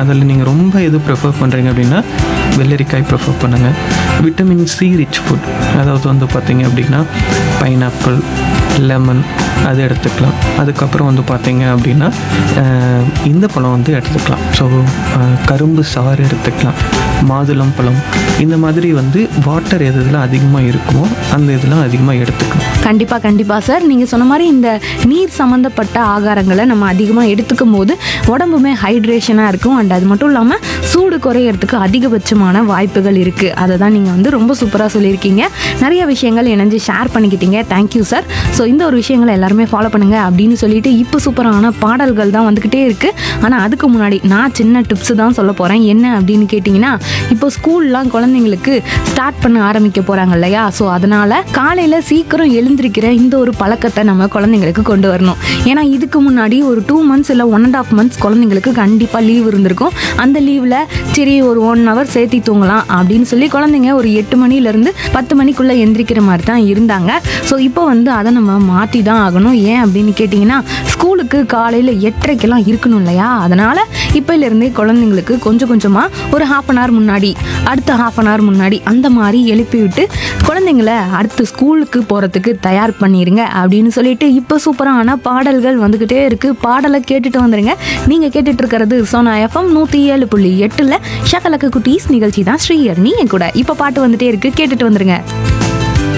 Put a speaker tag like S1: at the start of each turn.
S1: அதில் நீங்கள் ரொம்ப எது ப்ரிஃபர் பண்ணுறீங்க அப்படின்னா வெள்ளரிக்காய் ப்ரிஃபர் பண்ணுங்கள் விட்டமின் சி ரிச் ஃபுட் அதாவது வந்து பார்த்தீங்க அப்படின்னா பைனாப்பிள் லெமன் அது எடுத்துக்கலாம் அதுக்கப்புறம் வந்து பார்த்தீங்க அப்படின்னா அஹ், இந்த பழம் வந்து எடுத்துக்கலாம் ஸோ கரும்பு சாறு எடுத்துக்கலாம் மாதுளம் பழம் இந்த மாதிரி வந்து வாட்டர் எது இதெல்லாம் அதிகமாக இருக்குமோ அந்த இதெல்லாம் அதிகமாக எடுத்துக்கணும்
S2: கண்டிப்பாக கண்டிப்பாக சார் நீங்கள் சொன்ன மாதிரி இந்த நீர் சம்மந்தப்பட்ட ஆகாரங்களை நம்ம அதிகமாக எடுத்துக்கும் போது உடம்புமே ஹைட்ரேஷனாக இருக்கும் அண்ட் அது மட்டும் இல்லாமல் சூடு குறையறதுக்கு அதிகபட்சமான வாய்ப்புகள் இருக்குது அதை தான் நீங்கள் வந்து ரொம்ப சூப்பராக சொல்லியிருக்கீங்க நிறைய விஷயங்கள் இணைஞ்சு ஷேர் பண்ணிக்கிட்டீங்க தேங்க்யூ சார் ஸோ இந்த ஒரு விஷயங்களை எல்லாருமே ஃபாலோ பண்ணுங்க அப்படின்னு சொல்லிட்டு இப்போ சூப்பரான பாடல்கள் தான் வந்துக்கிட்டே இருக்குது ஆனால் அதுக்கு முன்னாடி நான் சின்ன டிப்ஸ் தான் சொல்ல போகிறேன் என்ன அப்படின்னு கேட்டிங்கன்னா இப்போ ஸ்கூல்லாம் குழந்தைங்களுக்கு ஸ்டார்ட் பண்ண ஆரம்பிக்க போகிறாங்க இல்லையா ஸோ அதனால் காலையில் சீக்கிரம் எழுந்திருக்கிற இந்த ஒரு பழக்கத்தை நம்ம குழந்தைங்களுக்கு கொண்டு வரணும் ஏன்னா இதுக்கு முன்னாடி ஒரு டூ மந்த்ஸ் இல்லை ஒன் அண்ட் ஆஃப் மந்த்ஸ் குழந்தைங்களுக்கு கண்டிப்பாக லீவ் இருந்திருக்கும் அந்த லீவில் சரி ஒரு ஒன் ஹவர் சேர்த்தி தூங்கலாம் அப்படின்னு சொல்லி குழந்தைங்க ஒரு எட்டு மணிலேருந்து பத்து மணிக்குள்ளே எந்திரிக்கிற மாதிரி தான் இருந்தாங்க ஸோ இப்போ வந்து அதை நம்ம மாற்றி தான் ஆகணும் ஏன் அப்படின்னு கேட்டிங்கன்னா ஸ்கூலுக்கு காலையில் எட்டரைக்கெல்லாம் இருக்கணும் இல்லையா அதனால் இப்போலேருந்தே குழந்தைங்களுக்கு கொஞ்சம் கொஞ்சமாக ஒரு ஹாஃப் அன் ஹவர் முன்னாடி அடுத்த ஹாஃப் அன் ஹவர் முன்னாடி அந்த மாதிரி எழுப்பி விட்டு குழந்தைங்கள அடுத்து ஸ்கூலுக்கு போகிறதுக்கு தயார் பண்ணிடுங்க அப்படின்னு சொல்லிட்டு இப்போ சூப்பரான பாடல்கள் வந்துக்கிட்டே இருக்குது பாடலை கேட்டுட்டு வந்துடுங்க நீங்கள் கேட்டுட்டு இருக்கிறது சோனா எஃப்எம் நூற்றி ஏழு புள்ளி எட்டில் ஷக்கலக்கு குட்டீஸ் நிகழ்ச்சி தான் ஸ்ரீயர் நீ என் கூட இப்போ பாட்டு வந்துட்டே இருக்கு கேட்டுட்டு வந்துருங்க